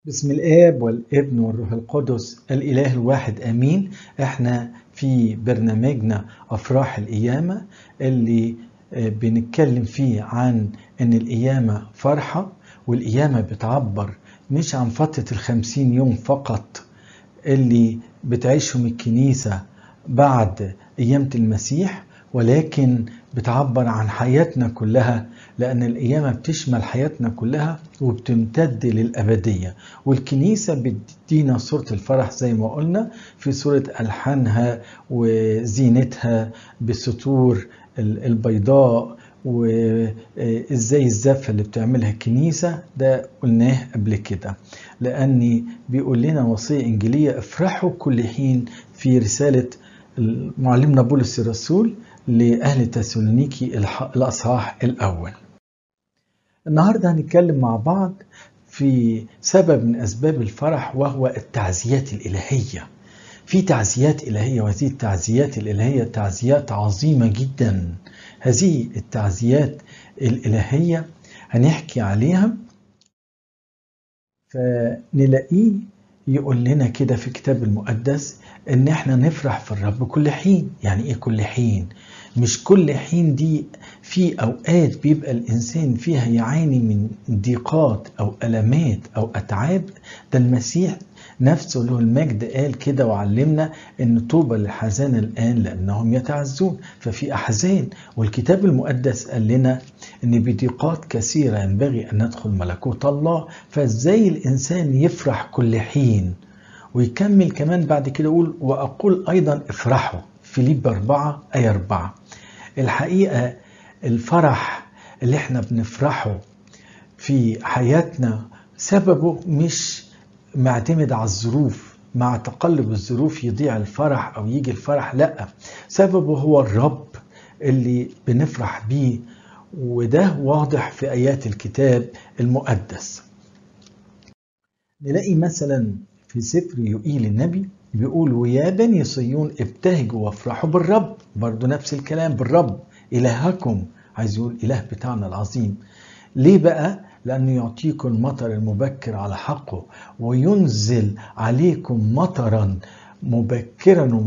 بسم الآب والابن والروح القدس الإله الواحد آمين احنا في برنامجنا أفراح القيامة اللي بنتكلم فيه عن أن القيامة فرحة والقيامة بتعبر مش عن فترة الخمسين يوم فقط اللي بتعيشهم الكنيسة بعد قيامة المسيح ولكن بتعبر عن حياتنا كلها لأن القيامة بتشمل حياتنا كلها وبتمتد للأبدية والكنيسة بتدينا صورة الفرح زي ما قلنا في صورة ألحانها وزينتها بالسطور البيضاء وازاي الزفة اللي بتعملها الكنيسة ده قلناه قبل كده لأني بيقول لنا وصية إنجيلية افرحوا كل حين في رسالة معلمنا بولس الرسول لأهل تسالونيكي الأصحاح الأول النهاردة هنتكلم مع بعض في سبب من أسباب الفرح وهو التعزيات الإلهية في تعزيات إلهية وهذه التعزيات الإلهية تعزيات عظيمة جدا هذه التعزيات الإلهية هنحكي عليها فنلاقيه يقول لنا كده في الكتاب المقدس ان احنا نفرح في الرب كل حين يعني ايه كل حين مش كل حين دي في اوقات بيبقى الانسان فيها يعاني من ضيقات او المات او اتعاب ده المسيح نفسه له المجد قال كده وعلمنا ان طوبى للحزان الان لانهم يتعزون ففي احزان والكتاب المقدس قال لنا ان بضيقات كثيره ينبغي ان ندخل ملكوت الله فازاي الانسان يفرح كل حين ويكمل كمان بعد كده يقول واقول ايضا افرحوا فيليب 4 ايه 4 الحقيقه الفرح اللي احنا بنفرحه في حياتنا سببه مش معتمد على الظروف مع تقلب الظروف يضيع الفرح او يجي الفرح لا سببه هو الرب اللي بنفرح بيه وده واضح في ايات الكتاب المقدس نلاقي مثلا في سفر يوئيل النبي بيقول ويا بني صيون ابتهجوا وافرحوا بالرب برضو نفس الكلام بالرب الهكم عايز يقول اله بتاعنا العظيم ليه بقى لأنه يعطيكم المطر المبكر على حقه وينزل عليكم مطرا مبكرا